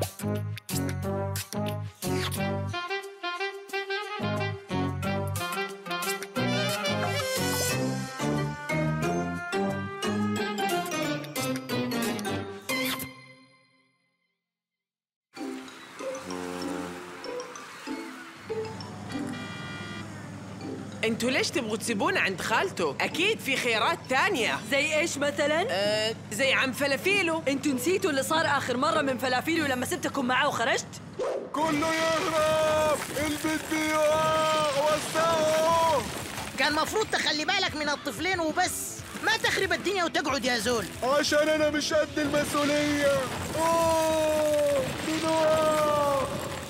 انتوا ليش تبغوا تسيبونا عند خالته؟ اكيد في خيارات تانية زي ايش مثلا؟ أه زي عم فلافيلو انتوا نسيتوا اللي صار اخر مرة من فلافيلو لما سبتكم معاه وخرجت؟ كله يهرب البيت بيقع وسعوا كان مفروض تخلي بالك من الطفلين وبس ما تخرب الدنيا وتقعد يا زول عشان انا مش قد المسؤولية اوه بنوع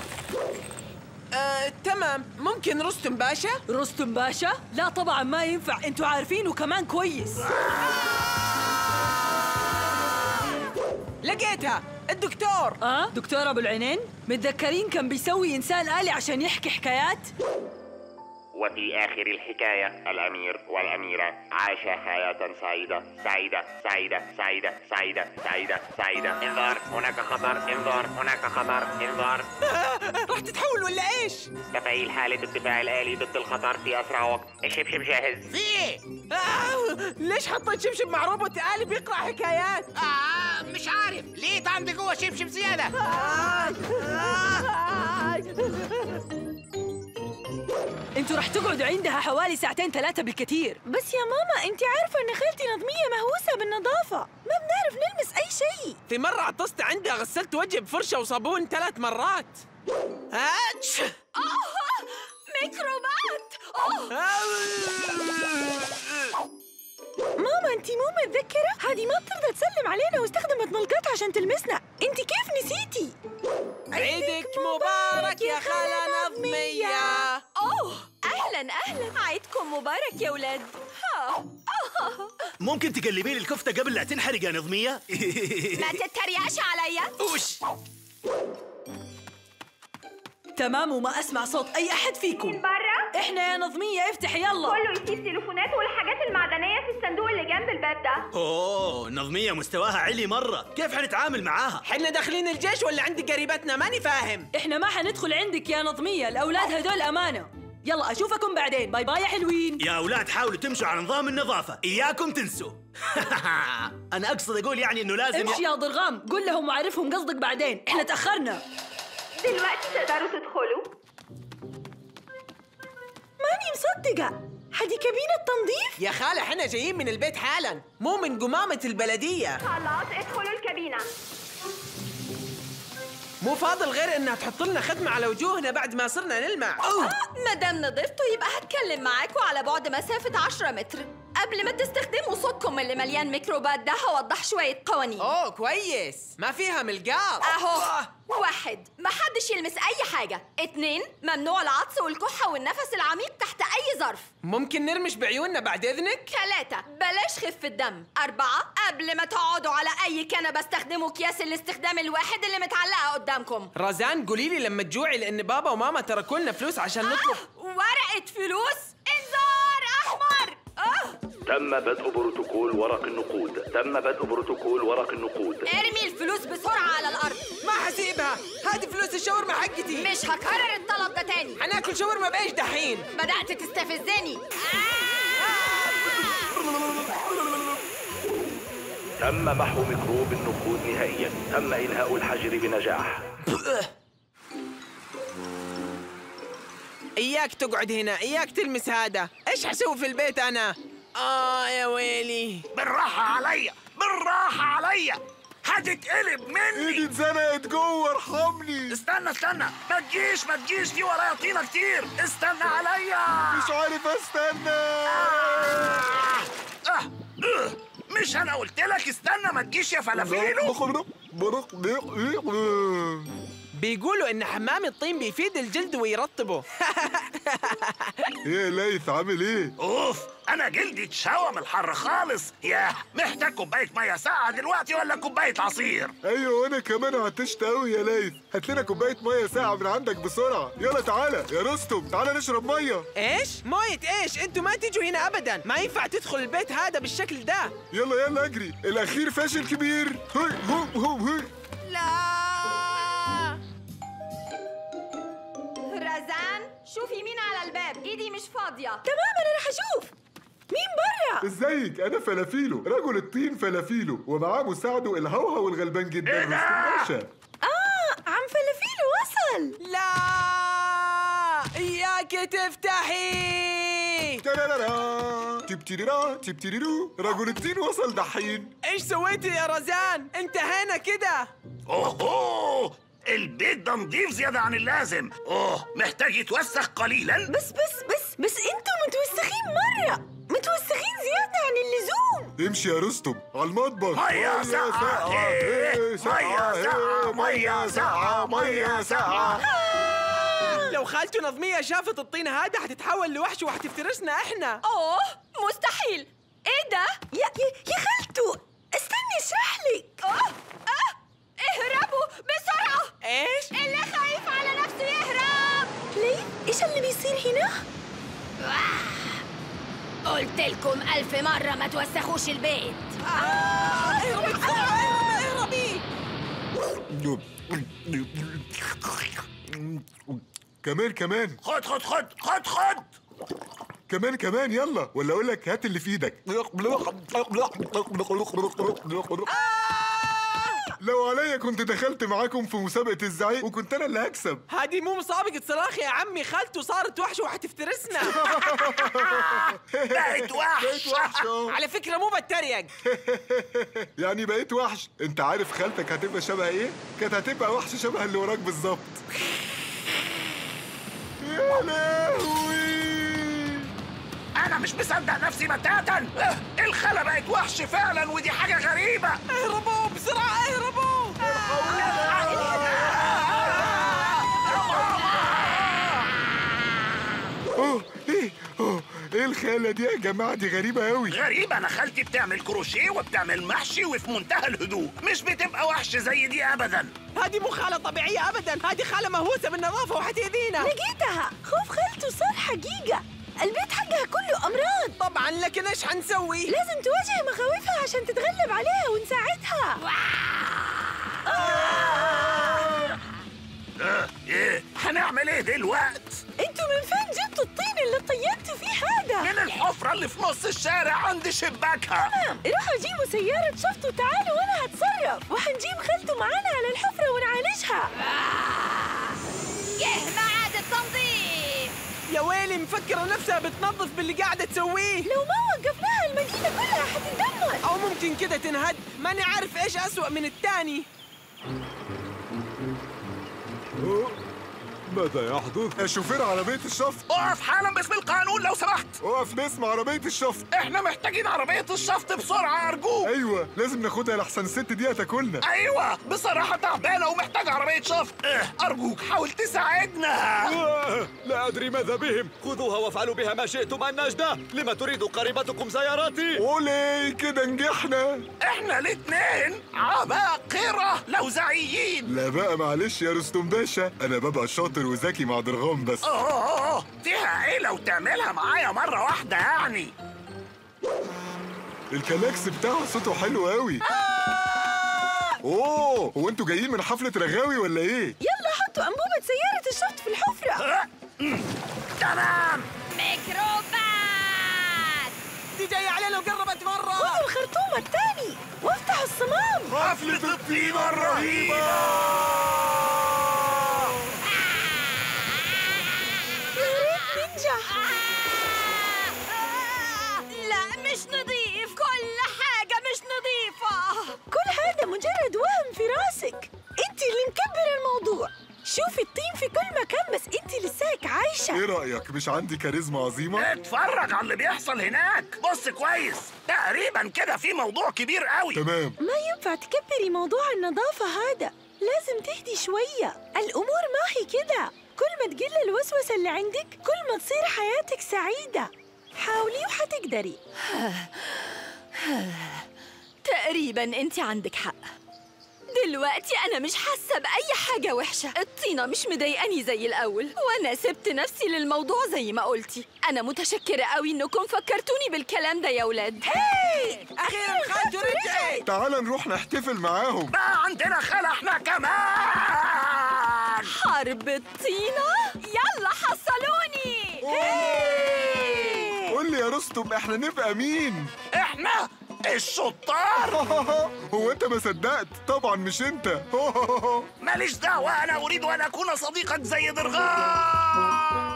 أه تمام ممكن رستم باشا؟ رستم باشا؟ لا طبعا ما ينفع انتوا عارفينه كمان كويس لقيتها الدكتور اه دكتور ابو العينين متذكرين كان بيسوي انسان آلي عشان يحكي حكايات وفي آخر الحكاية الأمير والأميرة عاشا حياة سعيدة سعيدة سعيدة سعيدة سعيدة سعيدة سعيدة انذار هناك خطر انذار هناك خطر انذار راح تتحول ولا ايش؟ تفعيل حالة الدفاع الآلي ضد الخطر في أسرع وقت الشبشب جاهز في ايه آه ليش حطيت شبشب مع روبوت آلي بيقرأ حكايات؟ آه مش عارف ليه عندي قوة شبشب زيادة انتوا رح تقعدوا عندها حوالي ساعتين ثلاثة بالكثير بس يا ماما انت عارفة ان خالتي نظمية مهووسة بالنظافة ما بنعرف نلمس اي شيء في مرة عطست عندها غسلت وجهي بفرشة وصابون ثلاث مرات هاتش ميكروبات ماما انت مو متذكرة هذه ما بترضى تسلم علينا واستخدمت ملقاط عشان تلمسنا انت كيف نسيتي عيدك مبارك يا خالة نظمية اوه اهلا اهلا عيدكم مبارك يا ولاد ها ممكن تقلبين الكفتة قبل لا تنحرق يا نظمية؟ ما تتريقش عليا وش؟ تمام وما اسمع صوت اي احد فيكم برا احنا يا نظمية افتح يلا كله يسيب تليفوناته والحاجات المعدنية في الصندوق اللي جنب الباب ده أوه نظمية مستواها عالي مرة كيف حنتعامل معاها؟ حنا داخلين الجيش ولا عند قريبتنا ماني فاهم احنا ما حندخل عندك يا نظمية الاولاد هدول امانة يلا اشوفكم بعدين باي باي يا حلوين يا أولاد حاولوا تمشوا على نظام النظافة إياكم تنسوا أنا أقصد أقول يعني إنه لازم امشي يا ضرغام قول لهم وعرفهم قصدك بعدين احنا تأخرنا دلوقتي تقدروا تدخلوا ماني مصدقة هذه كابينة تنظيف يا خالة حنا جايين من البيت حالا مو من قمامة البلدية خلاص ادخلوا الكابينة مو فاضل غير انها تحط لنا ختمة على وجوهنا بعد ما صرنا نلمع ما دام نضفتوا يبقى هتكلم معاكوا على بعد مسافة 10 متر قبل ما تستخدموا صوتكم اللي مليان ميكروبات ده هوضح شوية قوانين اوه كويس ما فيها ملقاط اهو واحد محدش يلمس اي حاجة اتنين ممنوع العطس والكحة والنفس العميق تحت اي ظرف ممكن نرمش بعيوننا بعد اذنك ثلاثة بلاش خفة دم أربعة قبل ما تقعدوا على أي كنبة استخدموا أكياس الاستخدام الواحد اللي متعلقة قدامكم رزان قولي لي لما تجوعي لان بابا وماما تركوا لنا فلوس عشان نطلب ورقة فلوس إنذار أحمر آه. تم بدء بروتوكول ورق النقود تم بدء بروتوكول ورق النقود ارمي الفلوس بسرعة على الأرض ما حسيبها هذه فلوس الشاورما حقتي مش هكرر الطلب ده تاني حناكل شاورما بايش دحين بدأت تستفزني تم محو ميكروب النقود نهائيا تم إنهاء الحجر بنجاح اياك تقعد هنا اياك تلمس هذا ايش حسوي في البيت انا اه يا ويلي بالراحة عليا بالراحة عليا هتتقلب مني ايدي اتزنقت جوه ارحمني استنى استنى ما تجيش ما تجيش في ورايا طينة كتير استنى عليا مش عارف استنى آه. آه. آه. مش انا قلت لك استنى ما تجيش يا فلافيلو بيقولوا ان حمام الطين بيفيد الجلد ويرطبه ايه ليث عامل ايه اوف انا جلدي اتشوى من الحر خالص ياه محتاج كوبايه ميه ساقعه دلوقتي ولا كوبايه عصير ايوه وانا كمان عطشت قوي يا ليث هات لنا كوبايه ميه ساقعه من عندك بسرعه يلا تعالى يا رستم تعالى نشرب ميه ايش مويه ايش انتوا ما تيجوا هنا ابدا ما ينفع تدخل البيت هذا بالشكل ده يلا يلا اجري الاخير فاشل كبير هي هو هو هي لا شوفي مين على الباب ايدي مش فاضية تمام انا رح اشوف مين برا ازيك انا فلافيلو رجل الطين فلافيلو ومعاه مساعده الهوهو الغلبان جدا إيه ده؟ رستم باشا اه عم فلافيلو وصل لا إياك تفتحي ترارارا تبتيريرا تبتيريرو رجل الطين وصل دحين إيش سويتي يا رزان؟ انتهينا كده اوه البيت ده نضيف زيادة عن اللازم اوه محتاج يتوسخ قليلا بس بس بس بس انتوا متوسخين مرة متوسخين زيادة عن اللزوم امشي يا رستم على المطبخ مية ساقعة إيه، إيه، ساقعة، مية ساقعة إيه، مية ساقعة مية ساقعة لو خالته نظمية شافت الطين هذا حتتحول لوحش وحتفترسنا احنا اوه مستحيل ايه ده؟ يا يا, يا خالته استني اشرح لك اوه اه اهربوا بسرعة ايش؟ اللي خايف على نفسه يهرب ليه؟ ايش اللي بيصير هنا؟ قلت لكم ألف مرة ما توسخوش البيت اهربي بسرعة اهربي كمان كمان خد خد خد خد خد كمان كمان يلا ولا اقول لك هات اللي في ايدك لو عليا كنت دخلت معاكم في مسابقة الزعيق وكنت انا اللي هكسب هذه مو مسابقة صراخ يا عمي خالته صارت وحش وحتفترسنا بقت وحش بقيت وحشة على فكرة مو بتريق يعني بقيت وحش انت عارف خالتك هتبقى شبه ايه كانت هتبقى وحش شبه اللي وراك بالظبط يا لهوي انا مش مصدق نفسي بتاتا آه، الخلا بقت وحش فعلا ودي حاجة غريبة اهربوا بسرعة اهربوا اوه ايه اوه ايه الخالة دي يا جماعة دي غريبة قوي غريبة انا خالتي بتعمل كروشيه وبتعمل محشي وفي منتهى الهدوء مش بتبقى وحش زي دي ابدا هذه مو خالة طبيعية ابدا هذه خالة مهووسة بالنظافة وحتأذينا لقيتها خوف خالته صار حقيقة البيت حقها كله أمراض طبعا لكن ايش حنسوي؟ لازم تواجه مخاوفها عشان تتغلب عليها ونساعدها آه، ايه هنعمل ايه دلوقت انتوا من فين جبتوا الطين اللي طينتوا فيه هذا؟ من الحفرة اللي في نص الشارع عند شباكها روحوا جيبوا سيارة شفط وتعالوا وانا هتصرف وحنجيب خالته معانا على الحفرة ونعالجها جه ميعاد التنظيف يا ويلي مفكرة نفسها بتنظف باللي قاعدة تسويه لو ما وقفناها المدينة كلها حتندمر او ممكن كده تنهد ماني عارف ايش اسوأ من التاني ماذا يحدث؟ يا شوفير عربية الشفط اقف حالا باسم القانون لو سمحت اقف باسم عربية الشفط احنا محتاجين عربية الشفط بسرعة ارجوك ايوه لازم ناخدها لحسن الست دي هتاكلنا ايوه بصراحة تعبانة ومحتاجة عربية شفط اه، ارجوك حاول تساعدنا لا أدري ماذا بهم خذوها وافعلوا بها ما شئتم النجدة لما تريد قريبتكم سياراتي اولي كده نجحنا احنا الاتنين عباقرة لوزعيين لا بقى معلش يا رستم باشا انا ببقى شاطر وذكي مع درغام بس اوه فيها ايه لو تعملها معايا مرة واحدة يعني الكلاكس بتاعه صوته حلو قوي اوه هو انتوا جايين من حفلة رغاوي ولا ايه؟ يلا حطوا أنبوبة سيارة الشفط في الحفرة اه، ام، تمام ميكروبات دي جاية علينا وقربت مرة خذوا الخرطوم الثاني وافتحوا الصمام حفلة الطين الرهيبة يا ريت ننجح لا مش نظيف كل حاجة مش نظيفة كل هذا مجرد وهم في راسك انت اللي مكبر الموضوع شوفي الطين في كل مكان بس انت لساك عايشة ايه رأيك مش عندي كاريزما عظيمة؟ اتفرج على اللي بيحصل هناك بص كويس تقريبا كده في موضوع كبير قوي تمام ما ينفع تكبري موضوع النظافة هذا لازم تهدي شوية الأمور ما هي كده كل ما تقل الوسوسة اللي عندك كل ما تصير حياتك سعيدة حاولي وحتقدري تقريبا انت عندك حق دلوقتي انا مش حاسه باي حاجه وحشه الطينه مش مضايقاني زي الاول وانا سبت نفسي للموضوع زي ما قلتي انا متشكره قوي انكم فكرتوني بالكلام ده يا ولاد اخيرا خالته رجعت تعال نروح نحتفل معاهم بقى عندنا خلا احنا كمان حرب الطينه يلا حصلوني قول لي يا رستم احنا نبقى مين احنا الشطار هو انت ما صدقت طبعا مش انت ماليش دعوة أنا أريد أن أكون صديقك زي درغام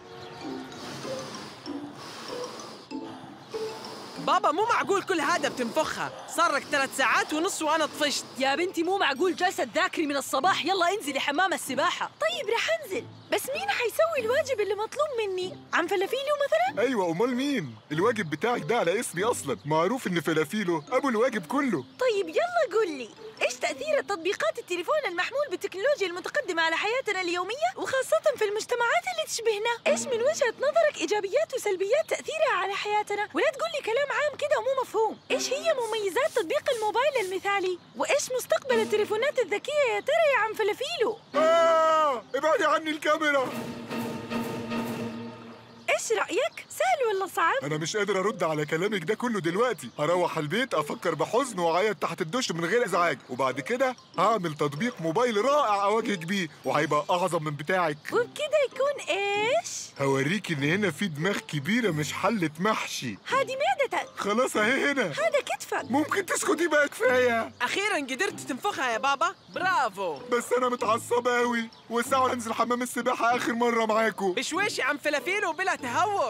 بابا مو معقول كل هذا بتنفخها صار لك ثلاث ساعات ونص وانا طفشت يا بنتي مو معقول جالسة تذاكري من الصباح يلا انزلي حمام السباحة طيب رح انزل بس مين حيسوي الواجب اللي مطلوب مني؟ عم فلافيلو مثلا؟ ايوه امال مين الواجب بتاعك ده على اسمي اصلا معروف ان فلافيلو ابو الواجب كله طيب يلا قول لي ايش تأثير تطبيقات التليفون المحمول بالتكنولوجيا المتقدمة على حياتنا اليومية وخاصة في المجتمعات اللي تشبهنا؟ ايش من وجهة نظرك ايجابيات وسلبيات تأثيرها على حياتنا؟ ولا تقول لي كلام عام كده ومو مفهوم، ايش هي مميزات تطبيق الموبايل المثالي؟ وايش مستقبل التليفونات الذكية يا ترى يا عم فلافيلو؟ آه ابعدي عني الكاميرا ايش رأيك؟ سهل ولا صعب؟ انا مش قادر ارد على كلامك ده كله دلوقتي هروح البيت افكر بحزن واعيط تحت الدش من غير ازعاج وبعد كده هعمل تطبيق موبايل رائع اواجهك بيه وهيبقى اعظم من بتاعك وبكده يكون ايش؟ هوريك ان هنا في دماغ كبيره مش حله محشي هذه معدتك خلاص اهي هنا هذا كتفك ممكن تسكتي بقى كفايه اخيرا قدرت تنفخها يا بابا برافو بس انا متعصبه قوي والساعه انزل حمام السباحه اخر مره معاكم بشويش يا عم فلافيلو بلا تهور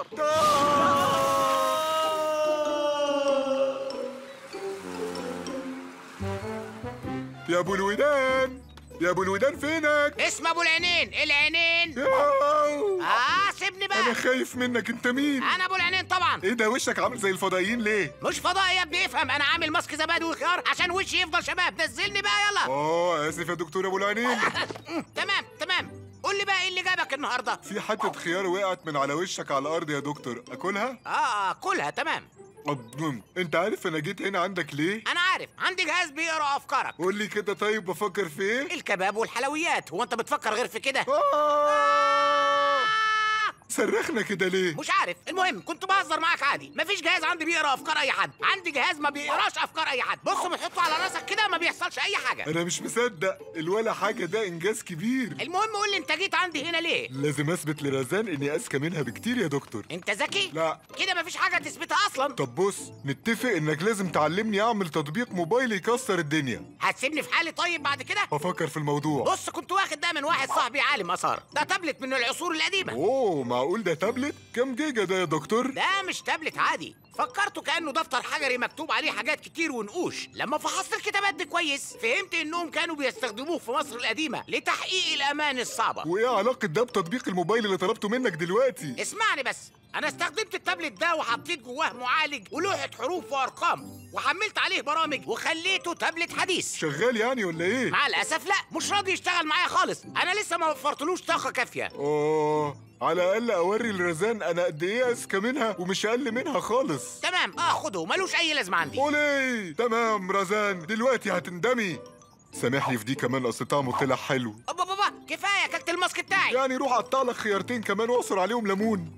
يا ابو الودان يا ابو الودان فينك اسم ابو العينين العينين ياو. اه سيبني بقى انا خايف منك انت مين انا ابو العينين طبعا ايه ده وشك عامل زي الفضائيين ليه مش فضائي يا ابني افهم انا عامل ماسك زبادي وخيار عشان وشي يفضل شباب نزلني بقى يلا اه اسف يا دكتور ابو العينين مم، تمام تمام قول لي بقى ايه اللي جابك النهارده في حته خيار وقعت من على وشك على الارض يا دكتور اكلها اه اه كلها تمام أضم. انت عارف انا جيت هنا عندك ليه انا عارف عندي جهاز بيقرا افكارك قول لي كده طيب بفكر في ايه الكباب والحلويات هو انت بتفكر غير في كده آه. صرخنا كده ليه مش عارف المهم كنت بهزر معاك عادي مفيش جهاز عندي بيقرا افكار اي حد عندي جهاز ما بيقراش افكار اي حد بص بتحطه على راسك كده ما بيحصلش اي حاجه انا مش مصدق الولا حاجه ده انجاز كبير المهم قول لي انت جيت عندي هنا ليه لازم اثبت لرزان اني اذكى منها بكتير يا دكتور انت ذكي لا كده مفيش حاجه تثبتها اصلا طب بص نتفق انك لازم تعلمني اعمل تطبيق موبايل يكسر الدنيا هتسيبني في حالي طيب بعد كده هفكر في الموضوع بص كنت واخد ده من واحد صاحبي عالم اثار ده تابلت من العصور القديمه اوه معقول ده تابلت كام جيجا ده يا دكتور ده مش تابلت عادي فكرته كانه دفتر حجري مكتوب عليه حاجات كتير ونقوش لما فحصت الكتابات دي كويس فهمت انهم كانوا بيستخدموه في مصر القديمه لتحقيق الامان الصعبه وايه علاقه ده بتطبيق الموبايل اللي طلبته منك دلوقتي اسمعني بس انا استخدمت التابلت ده وحطيت جواه معالج ولوحه حروف وارقام وحملت عليه برامج وخليته تابلت حديث شغال يعني ولا ايه مع الاسف لا مش راضي يشتغل معايا خالص انا لسه ما وفرتلوش طاقه كافيه اه على الاقل اوري لرزان انا قد ايه اذكى منها ومش اقل منها خالص تمام اه خده ملوش اي لازمه عندي اولي تمام رزان دلوقتي هتندمي سامحني في دي كمان اصل طعمه طلع حلو بابا بابا كفايه كلت الماسك بتاعي يعني روح قطع لك خيارتين كمان واعصر عليهم ليمون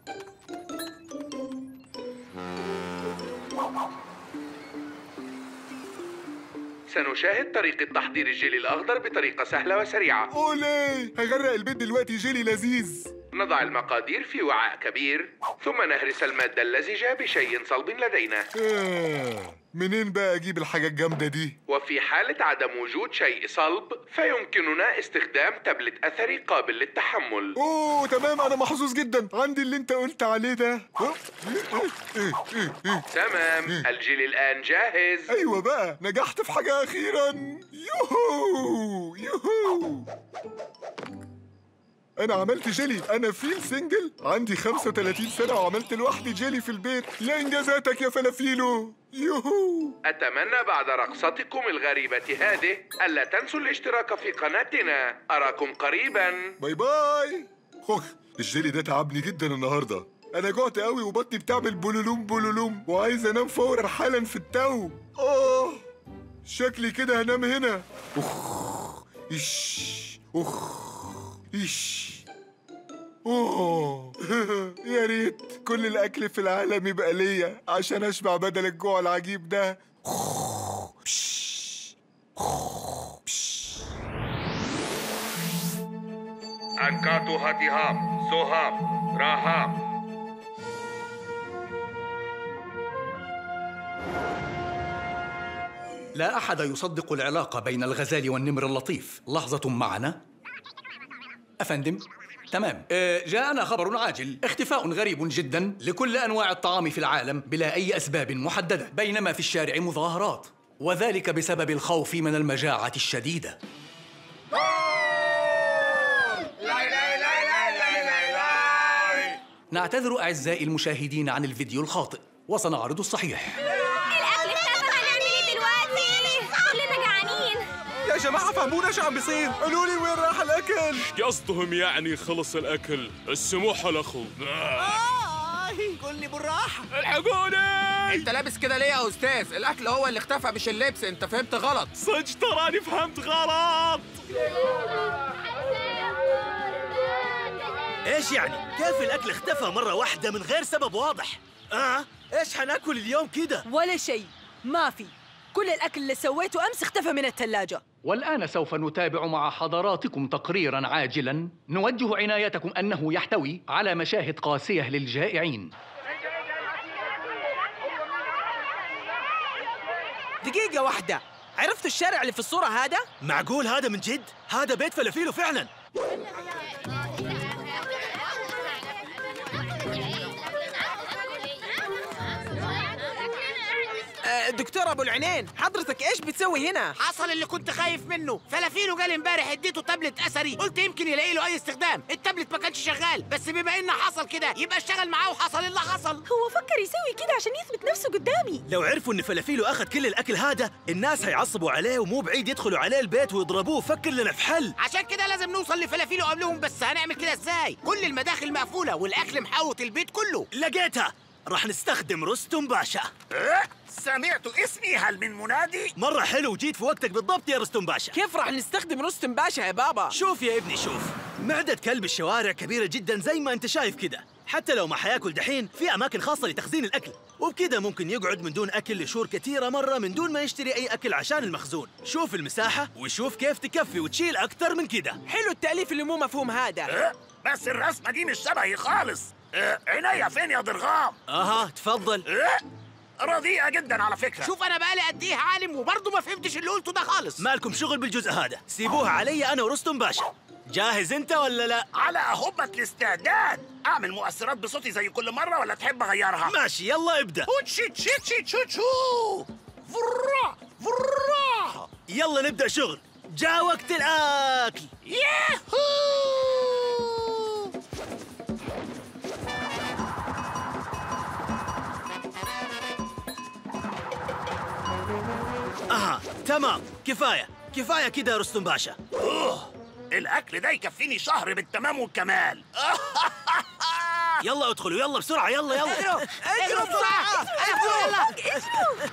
سنشاهد طريقة تحضير الجيلي الأخضر بطريقة سهلة وسريعة اولي هغرق البيت دلوقتي جيلي لذيذ نضع المقادير في وعاء كبير ثم نهرس المادة اللزجة بشيء صلب لدينا آه. منين بقى اجيب الحاجة الجامدة دي وفي حالة عدم وجود شيء صلب فيمكننا استخدام تابلت أثري قابل للتحمل اوه تمام انا محظوظ جدا عندي اللي انت قلت عليه ده أوه. إيه، إيه، إيه. تمام الجيلي الآن جاهز ايوه بقى نجحت في حاجة اخيرا يوهو يوهو انا عملت جيلي انا فيل سنجل عندي 35 سنة وعملت لوحدي جيلي في البيت يا انجازاتك يا فلافيلو يوهو أتمنى بعد رقصتكم الغريبة هذه ألا تنسوا الاشتراك في قناتنا أراكم قريباً باي باي خوخ الجيلي ده تعبني جدا النهارده انا جعت قوي وبطني بتعمل بولولوم بولولوم وعايز انام فورا حالا في التو اه شكلي كده هنام هنا اخ ايش اخ ايش اوه يا ريت كل الاكل في العالم يبقى ليا عشان اشبع بدل الجوع العجيب ده أنكاتو هاتيهام سوهام راها لا أحد يصدق العلاقة بين الغزال والنمر اللطيف لحظة معنا أفندم تمام آه، جاءنا خبر عاجل اختفاء غريب جدا لكل أنواع الطعام في العالم بلا أي أسباب محددة بينما في الشارع مظاهرات وذلك بسبب الخوف من المجاعة الشديدة نعتذر أعزائي المشاهدين عن الفيديو الخاطئ وسنعرض الصحيح الاكل اختفى هنعمل ايه دلوقتي كلنا جعانين يا جماعة فهمونا شو عم بيصير قولوا لي وين راح الأكل قصدهم يعني خلص الأكل السموح لكم كلني بالراحة الحقوني انت لابس كده ليه يا استاذ الاكل هو اللي اختفى مش اللبس انت فهمت غلط صدق تراني فهمت غلط ايش يعني؟ كيف الاكل اختفى مرة واحدة من غير سبب واضح؟ اه؟ ايش حناكل اليوم كده؟ ولا شيء ما في كل الأكل اللي سويته أمس اختفى من الثلاجة والآن سوف نتابع مع حضراتكم تقريرا عاجلا نوجه عنايتكم أنه يحتوي على مشاهد قاسية للجائعين دقيقة واحدة عرفتوا الشارع اللي في الصورة هذا؟ معقول هذا من جد؟ هذا بيت فلافيلو فعلا آه، دكتور ابو العينين حضرتك ايش بتسوي هنا حصل اللي كنت خايف منه فلافيلو قال امبارح اديته تابلت اثري قلت يمكن يلاقي له اي استخدام التابلت ما كانش شغال بس بما ان حصل كده يبقى اشتغل معاه وحصل اللي حصل هو فكر يسوي كده عشان يثبت نفسه قدامي لو عرفوا ان فلافيلو اخذ كل الاكل هذا الناس هيعصبوا عليه ومو بعيد يدخلوا عليه البيت ويضربوه فكر لنا في حل عشان كده لازم نوصل لفلافيلو قبلهم بس هنعمل كده ازاي كل المداخل مقفوله والاكل محوط البيت كله لقيتها راح نستخدم رستم باشا سمعتوا اسمي هل من منادي؟ مرة حلو جيت في وقتك بالضبط يا رستم باشا كيف راح نستخدم رستم باشا يا بابا؟ شوف يا ابني شوف معدة كلب الشوارع كبيرة جدا زي ما انت شايف كده حتى لو ما حياكل دحين في أماكن خاصة لتخزين الأكل وبكده ممكن يقعد من دون أكل لشهور كثيرة مرة من دون ما يشتري أي أكل عشان المخزون شوف المساحة وشوف كيف تكفي وتشيل أكتر من كده حلو التأليف اللي مو مفهوم هذا أه؟ بس الرسمة دي مش شبهي خالص أه؟ عينيا فين يا ضرغام؟ أها تفضل أه؟ رديئة جدا على فكرة شوف انا بقالي قد ايه عالم وبرضه ما فهمتش اللي قلته ده خالص مالكم شغل بالجزء هذا سيبوها علي أنا ورستم باشا جاهز أنت ولا لا؟ على أهبة الاستعداد أعمل مؤثرات بصوتي زي كل مرة ولا تحب أغيرها؟ ماشي يلا ابدأ وتشي تشي تشي تشي تشو فرا فرا يلا نبدأ شغل جاء وقت الأكل ياهو أها تمام كفاية كفاية كده يا رستم باشا أوه. الأكل ده يكفيني شهر بالتمام والكمال يلا ادخلوا يلا بسرعة يلا يلا اجروا اجروا بسرعة اجروا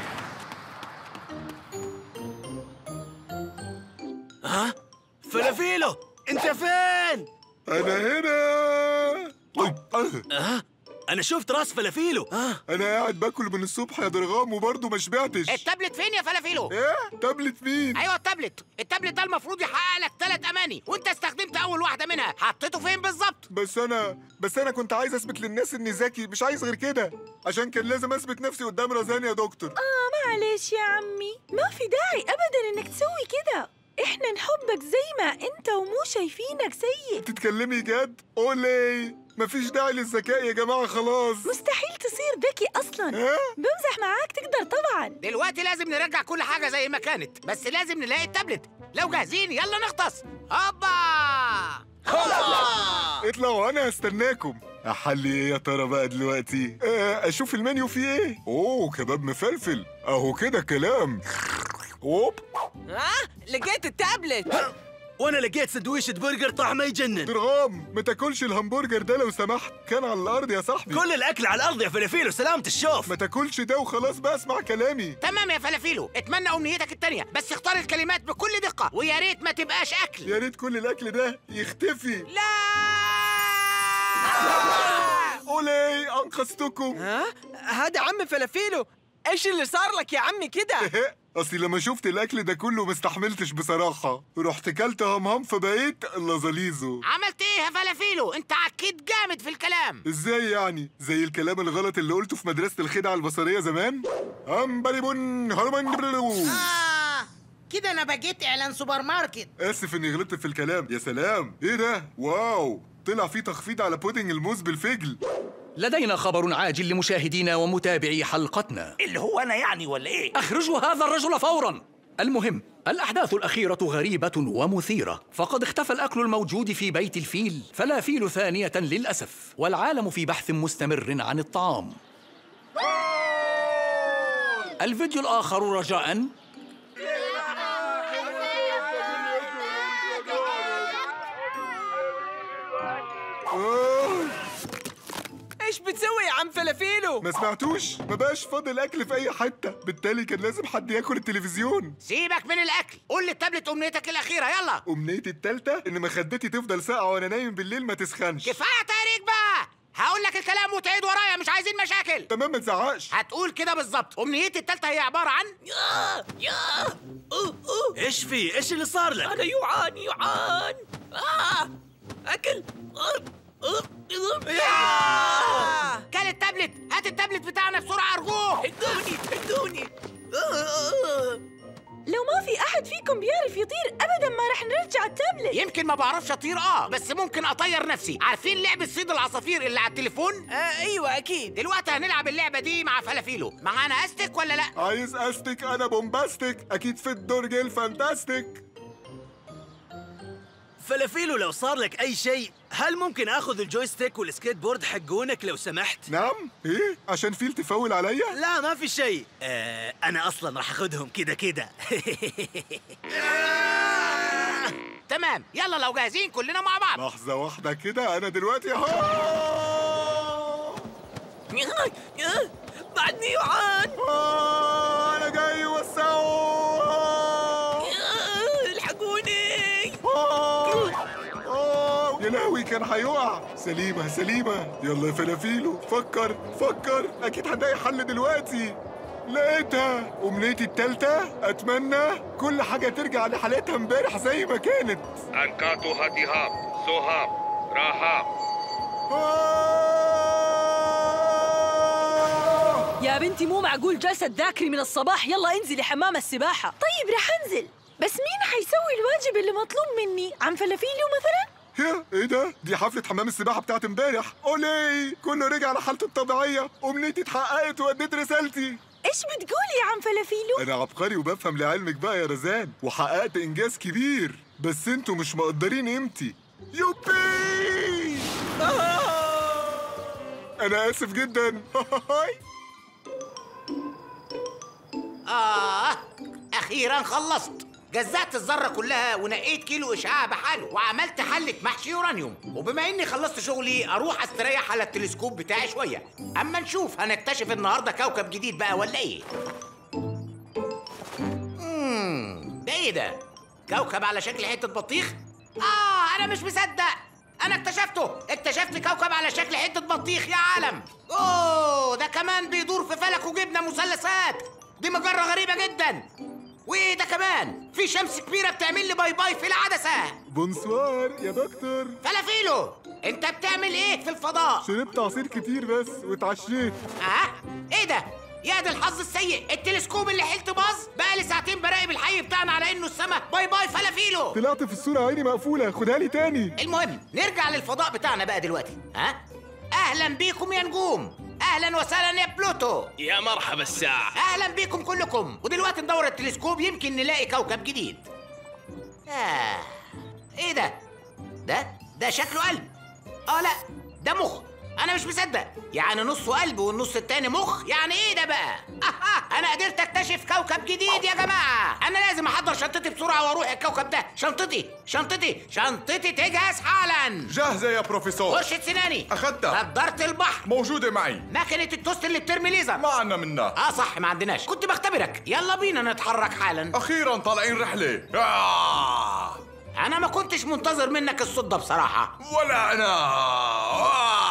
ها فلافيلو انت فين أنا هنا طيب أه. ها انا شفت راس فلافيلو ها أنا قاعد باكل من الصبح يا درغام وبرضه ما شبعتش التابلت فين يا فلافيلو إيه؟ تابلت مين؟ ايوه التابلت التابلت ده المفروض يحقق لك ثلاث اماني وانت استخدمت اول واحده منها حطيته فين بالظبط بس أنا بس أنا كنت عايز أثبت للناس إني ذكي مش عايز غير كده عشان كان لازم أثبت نفسي قدام رزان يا دكتور آه معلش يا عمي ما في داعي أبدا إنك تسوي كده إحنا نحبك زي ما أنت ومو شايفينك سيء تتكلمي جد؟ أولي مفيش داعي للذكاء يا جماعة خلاص مستحيل تصير ذكي أصلا ها؟ بمزح معاك تقدر طبعا دلوقتي لازم نرجع كل حاجه زي ما كانت بس لازم نلاقي التابلت لو جاهزين يلا نغطس هوبا اطلعوا أنا هستناكم أحلي إيه يا ترى بقى دلوقتي؟ آه، أشوف المنيو فيه إيه؟ أوه كباب مفلفل أهو كده كلام أوب ها لقيت التابلت وانا لقيت سندويشة برجر طعمه يجنن درغام ما تاكلش الهمبرجر ده لو سمحت كان على الأرض يا صاحبي كل الاكل على الارض يا فلافيلو سلامة الشوف ما تاكلش ده وخلاص بقى اسمع كلامي تمام يا فلافيلو اتمنى امنيتك التانية بس اختار الكلمات بكل دقة ويا ريت ما تبقاش اكل يا ريت كل الأكل ده يختفي لا أولي أنقذتكم ها هذا عم فلافيلو ايش اللي صار لك يا عمي كده اصلي لما شفت الاكل ده كله مستحملتش بصراحه رحت كلت همهم فبقيت لازاليزو عملت ايه يا فلافيلو انت عكيت جامد في الكلام ازاي يعني زي الكلام الغلط اللي قلته في مدرسه الخدعه البصريه زمان امبريبون هرمان بلو. آه كده أنا بقيت إعلان سوبر ماركت اسف اني غلطت في الكلام يا سلام ايه ده واو طلع في تخفيض على بودنج الموز بالفجل لدينا خبر عاجل لمشاهدينا ومتابعي حلقتنا اللي هو انا يعني ولا ايه اخرجوا هذا الرجل فورا المهم الأحداث الأخيرة غريبة ومثيرة فقد اختفى الأكل الموجود في بيت الفيل فلافيل ثانية للأسف والعالم في بحث مستمر عن الطعام الفيديو الآخر رجاء ايش بتسوي يا عم فلافيلو ما سمعتوش ما بقاش فاضل اكل في اي حته بالتالي كان لازم حد ياكل التلفزيون سيبك من الاكل قول للتابلت امنيتك الاخيره يلا امنيتي التالتة ان مخدتي تفضل ساقعه وانا نايم بالليل ما تسخنش كفايه تهريج بقى هقول لك الكلام وتعيد ورايا مش عايزين مشاكل تمام ما تزعقش هتقول كده بالظبط امنيتي التالتة هي عباره عن يا يا ايش في ايش اللي صار لك أنا يوعان يوعان آه أكل آه. آه. آه. كل التابلت هات التابلت بتاعنا بسرعه ارجوك ادوني ادوني آه. لو ما في أحد فيكم بيعرف يطير أبدا ما رح نرجع التابلت يمكن ما بعرفش اطير اه بس ممكن اطير نفسي عارفين لعبه صيد العصافير اللي على التليفون آه ايوه اكيد دلوقتي هنلعب اللعبه دي مع فلافيلو معانا استك ولا لا عايز استك انا بومباستيك اكيد في الدرج الفانتاستيك فلافيلو لو صار لك اي شيء هل ممكن اخذ الجويستيك والسكيت بورد حقونك لو سمحت نعم ايه عشان فيل تفول عليا لا ما في شيء آه انا اصلا راح اخذهم كده كده تمام يلا لو جاهزين كلنا مع بعض لحظه واحده كده انا دلوقتي اهو بعدني يوعان آه، انا جاي وسعوا الحقوني آه، يا لهوي كان هيقع سليمة سليمة يلا يا فلافيلو فكر فكر أكيد هنلاقي حل دلوقتي لقيتها أمنيتي التالتة أتمنى كل حاجة ترجع لحالتها امبارح زي ما كانت أنكاتو هاتيهاب سوهاب راهاب يا بنتي مو معقول جالسة تذاكري من الصباح يلا انزلي حمام السباحة طيب رح انزل بس مين حيسوي الواجب اللي مطلوب مني؟ عم فلافيلو مثلا؟ يا ايه ده؟ دي حفلة حمام السباحة بتاعت امبارح اولي كله رجع لحالته الطبيعية أمنيتي اتحققت وأديت رسالتي ايش بتقولي يا عم فلافيلو؟ أنا عبقري وبفهم لعلمك بقى يا رزان وحققت إنجاز كبير بس انتوا مش مقدرين قيمتي يوبي أنا آسف جدا آه أخيرا خلصت جزأت الذرة كلها ونقيت كيلو إشعاع بحاله وعملت حلة محشي يورانيوم وبما إني خلصت شغلي أروح أستريح على التلسكوب بتاعي شوية أما نشوف هنكتشف النهاردة كوكب جديد بقى ولا إيه مم، ده إيه ده؟ كوكب على شكل حتة بطيخ؟ آه أنا مش مصدق أنا اكتشفته اكتشفت كوكب على شكل حتة بطيخ يا عالم أوه ده كمان بيدور في فلك وجبنة مثلثات دي مجرة غريبة جدا وايه ده كمان في شمس كبيرة بتعمل لي باي باي في العدسة بونسوار يا دكتور فلافيلو انت بتعمل ايه في الفضاء شربت عصير كتير بس واتعشيت اه ايه ده يا ده الحظ السيء التلسكوب اللي حلت باظ بقى لي ساعتين براقب الحي بتاعنا على انه السما باي باي فلافيلو طلعت في الصورة عيني مقفولة خدها لي تاني المهم نرجع للفضاء بتاعنا بقى دلوقتي ها اهلا بيكم يا نجوم اهلا وسهلا يا بلوتو يا مرحبا الساعة اهلا بيكم كلكم ودلوقتي ندور التلسكوب يمكن نلاقي كوكب جديد آه. ايه ده ده ده شكله قلب اه لا ده مخ انا مش مصدق يعني نصه قلب والنص التاني مخ يعني ايه ده بقى آه انا قدرت اكتشف كوكب جديد يا جماعه انا لازم احضر شنطتي بسرعه واروح الكوكب ده شنطتي شنطتي شنطتي تجهز حالا جاهزة يا بروفيسور فرشة سناني أخدتها نضارة البحر موجودة معي ماكينة التوست اللي بترمي ليزر ما عنا منها اه صح ما عندناش كنت بختبرك يلا بينا نتحرك حالا أخيرا طالعين رحلة آه. انا ما كنتش منتظر منك الصوت ده بصراحه ولا أنا آه.